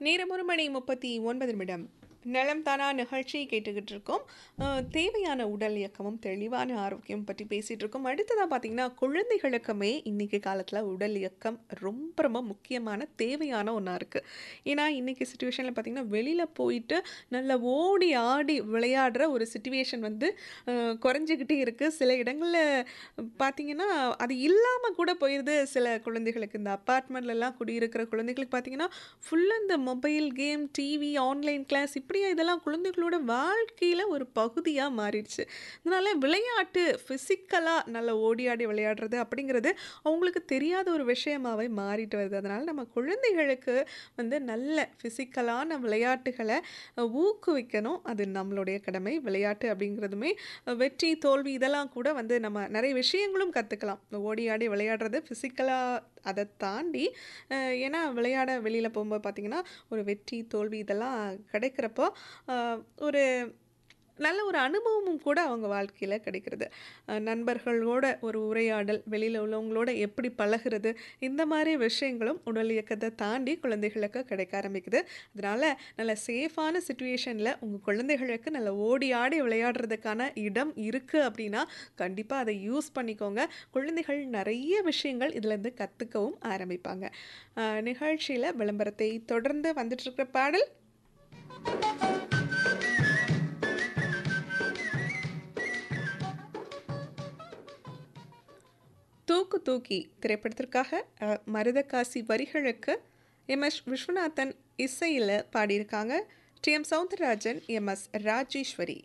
நேரம் ஒரு மணி முப்பத்தி ஒன்பது நிமிடம் நலம் தானா நிகழ்ச்சி கேட்டுக்கிட்டு இருக்கோம் அஹ், தேவையான உடல் இயக்கமும் தெளிவான ஆரோக்கியம் பற்றி பேசிகிட்டு இருக்கோம் அடுத்ததாக பார்த்தீங்கன்னா குழந்தைகளுக்குமே இன்றைக்கி காலத்தில் உடல் இயக்கம் ரொம்ப ரொம்ப முக்கியமான தேவையான ஒன்றா இருக்குது ஏன்னா இன்றைக்கி சுச்சுவேஷனில் பார்த்திங்கன்னா வெளியில் போயிட்டு நல்லா ஓடி ஆடி விளையாடுற ஒரு சுச்சுவேஷன் வந்து அஹ், குறைஞ்சிக்கிட்டே இருக்குது சில இடங்களில் பார்த்தீங்கன்னா அது இல்லாமல் கூட போயிடுது சில குழந்தைகளுக்கு இந்த அப்பார்ட்மெண்ட்லலாம் குடியிருக்கிற குழந்தைகளுக்கு பார்த்தீங்கன்னா ஃபுல்லாக இந்த mobile game TV online class இப்படியா இதெல்லாம் குழந்தைகளோட வாழ்க்கையில் ஒரு பகுதியாக மாறிடுச்சு அதனால விளையாட்டு ஃபிசிக்கலாக நல்லா ஓடி ஆடி விளையாடுறது அப்படிங்கிறது அவங்களுக்கு தெரியாத ஒரு விஷயமாவே மாறிட்டு வருது அதனால் நம்ம குழந்தைகளுக்கு வந்து நல்ல ஃபிசிக்கலான விளையாட்டுகளை அஹ், ஊக்குவிக்கணும் அது நம்மளுடைய கடமை விளையாட்டு அப்படிங்கிறதுமே அஹ், வெற்றி தோல்வி இதெல்லாம் கூட வந்து நம்ம நிறைய விஷயங்களும் கற்றுக்கலாம் ஓடி ஆடி விளையாடுறது ஃபிசிக்கலாக அதை தாண்டி அஹ், ஏன்னா விளையாட வெளியில் போகும்போது பார்த்திங்கன்னா ஒரு வெற்றி தோல்வி இதெல்லாம் கிடைக்கிறப்போ அஹ், ஒரு நல்ல ஒரு அனுபவமும் கூட அவங்க வாழ்க்கையில் கிடைக்கிறது அஹ், நண்பர்களோட ஒரு உரையாடல் வெளியில் உள்ளவங்களோட எப்படி பழகுறது இந்த மாதிரி விஷயங்களும் உடல் இயக்கத்தை தாண்டி குழந்தைகளுக்கு கிடைக்க ஆரம்பிக்குது அதனால் நல்ல சேஃபான சுச்சுவேஷனில் உங்கள் குழந்தைகளுக்கு நல்ல ஓடி ஆடி விளையாடுறதுக்கான இடம் இருக்குது அப்படின்னா கண்டிப்பாக அதை யூஸ் பண்ணிக்கோங்க குழந்தைகள் நிறைய விஷயங்கள் இதுலேருந்து கற்றுக்கவும் ஆரம்பிப்பாங்க நிகழ்ச்சியில் விளம்பரத்தை தொடர்ந்து வந்துட்டு இருக்கிற பாடல் தூக்கு தூக்கி திரைப்படத்திற்காக அஹ், மருதகாசி வரிகளுக்கு எம் எஸ் விஸ்வநாதன் இசையில் பாடியிருக்காங்க T M Soundararajan M S Rajeswari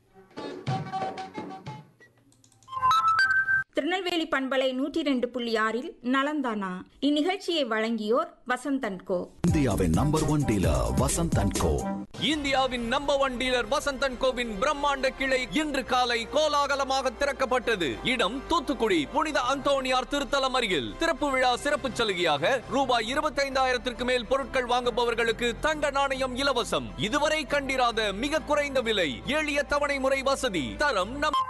Tirunelveli பண்பலை நூற்றி ரெண்டு புள்ளி ஆறில் நலந்தானா இந்நிகழ்ச்சியை வழங்கியோர் வசந்தன் கோ இந்தியாவின் number one dealer Vasanth and co இந்தியாவின் நம்பர் ஒன் டீலர் வசந்தன் கோவின் பிரம்மாண்ட கிளை இன்று காலை கோலாகலமாக திறக்கப்பட்டது இடம் தூத்துக்குடி புனித அந்தோணியார் திருத்தலம் அருகில் திறப்பு விழா சிறப்பு சலுகையாக ரூபாய் இருபத்தைந்தாயிரத்திற்கு மேல் பொருட்கள் வாங்குபவர்களுக்கு தங்க நாணயம் இலவசம் இதுவரை கண்டிராத மிக குறைந்த விலை எளிய தவணை முறை வசதி தரம் நம்